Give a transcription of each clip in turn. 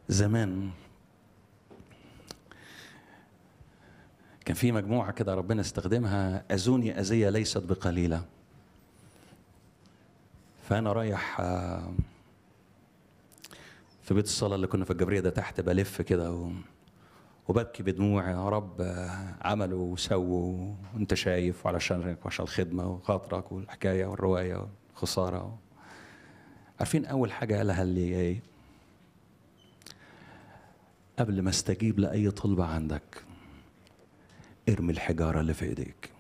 زمان كان في مجموعة كده ربنا استخدمها أذوني أذية ليست بقليلة فأنا رايح آه، في بيت الصلاة اللي كنا في الجبرية ده تحت بلف كده و... وببكي بدموع يا رب آه، عملوا وسووا وانت شايف وعلشانك وعشان الخدمة وخاطرك والحكاية والرواية والخسارة عارفين أول حاجة قالها لي إيه؟ قبل ما استجيب لأي طلبة عندك ارمي الحجارة اللي في ايديك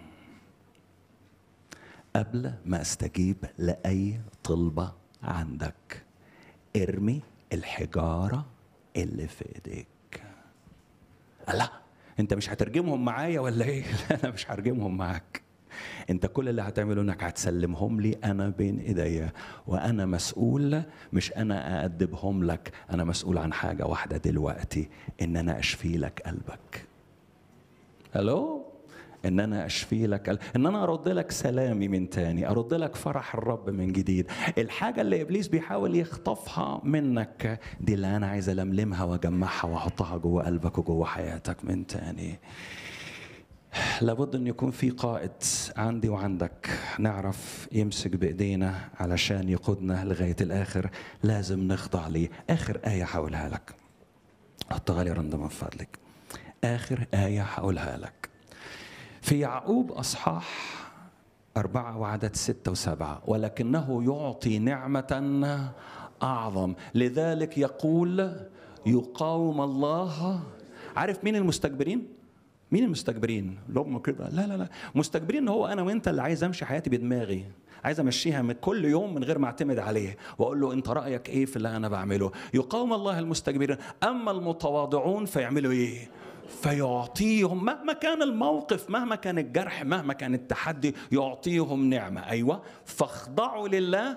قبل ما استجيب لأي طلبة عندك ارمي الحجارة اللي في ايديك لا انت مش هترجمهم معايا ولا ايه لا انا مش هرجمهم معاك انت كل اللي هتعمله انك هتسلمهم لي انا بين ايديا وانا مسؤول مش انا اادبهم لك انا مسؤول عن حاجه واحده دلوقتي ان انا اشفي لك قلبك الو ان انا اشفي لك قلب- ان انا ارد لك سلامي من تاني ارد لك فرح الرب من جديد الحاجه اللي ابليس بيحاول يخطفها منك دي اللي انا عايز الملمها واجمعها واحطها جوه قلبك وجوه حياتك من تاني لابد ان يكون في قائد عندي وعندك نعرف يمسك بايدينا علشان يقودنا لغايه الاخر لازم نخضع ليه اخر ايه هقولها لك حطها لي رندم من فضلك اخر ايه هقولها لك في يعقوب اصحاح أربعة وعدد ستة وسبعة ولكنه يعطي نعمة أعظم لذلك يقول يقاوم الله عارف مين المستكبرين؟ مين المستكبرين؟ لهم كده لا لا لا مستكبرين هو أنا وأنت اللي عايز أمشي حياتي بدماغي عايز امشيها من كل يوم من غير ما اعتمد عليه واقول له انت رايك ايه في اللي انا بعمله يقاوم الله المستكبرين اما المتواضعون فيعملوا ايه فيعطيهم مهما كان الموقف مهما كان الجرح مهما كان التحدي يعطيهم نعمه ايوه فاخضعوا لله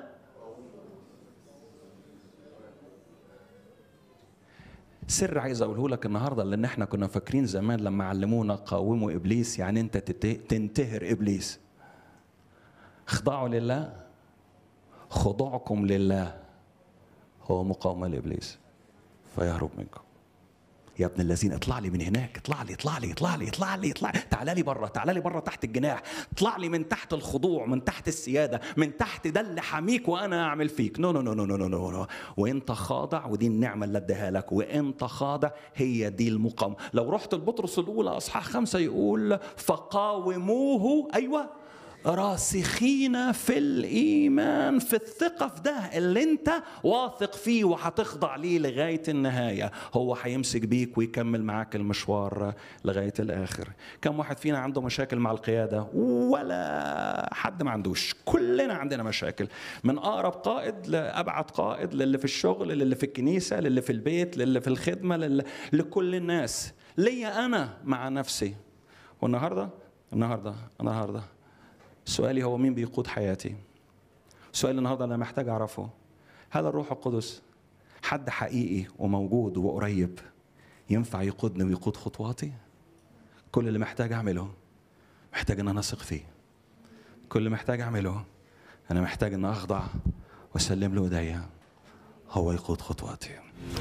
سر عايز اقوله لك النهارده لان احنا كنا فاكرين زمان لما علمونا قاوموا ابليس يعني انت تت- تنتهر ابليس اخضعوا لله خضوعكم لله هو مقاومه لابليس فيهرب منكم يا ابن الذين اطلع لي من هناك اطلع لي اطلع لي اطلع لي اطلع لي اطلع تعالى لي بره تعالى لي بره تحت الجناح اطلع لي من تحت الخضوع من تحت السياده من تحت ده اللي حميك وانا اعمل فيك نو نو نو نو نو نو نو, نو. وانت خاضع ودي النعمه اللي اديها لك وانت خاضع هي دي المقاومه لو رحت لبطرس الاولى اصحاح خمسه يقول فقاوموه ايوه راسخين في الايمان في الثقه في ده اللي انت واثق فيه وهتخضع ليه لغايه النهايه هو هيمسك بيك ويكمل معاك المشوار لغايه الاخر كم واحد فينا عنده مشاكل مع القياده ولا حد ما عندوش كلنا عندنا مشاكل من اقرب قائد لابعد قائد للي في الشغل للي في الكنيسه للي في البيت للي في الخدمه للي لكل الناس ليا انا مع نفسي والنهارده النهارده النهارده سؤالي هو مين بيقود حياتي سؤالي النهارده انا محتاج اعرفه هل الروح القدس حد حقيقي وموجود وقريب ينفع يقودني ويقود خطواتي كل اللي محتاج اعمله محتاج ان انا اثق فيه كل اللي محتاج اعمله انا محتاج ان اخضع واسلم له ايديا هو يقود خطواتي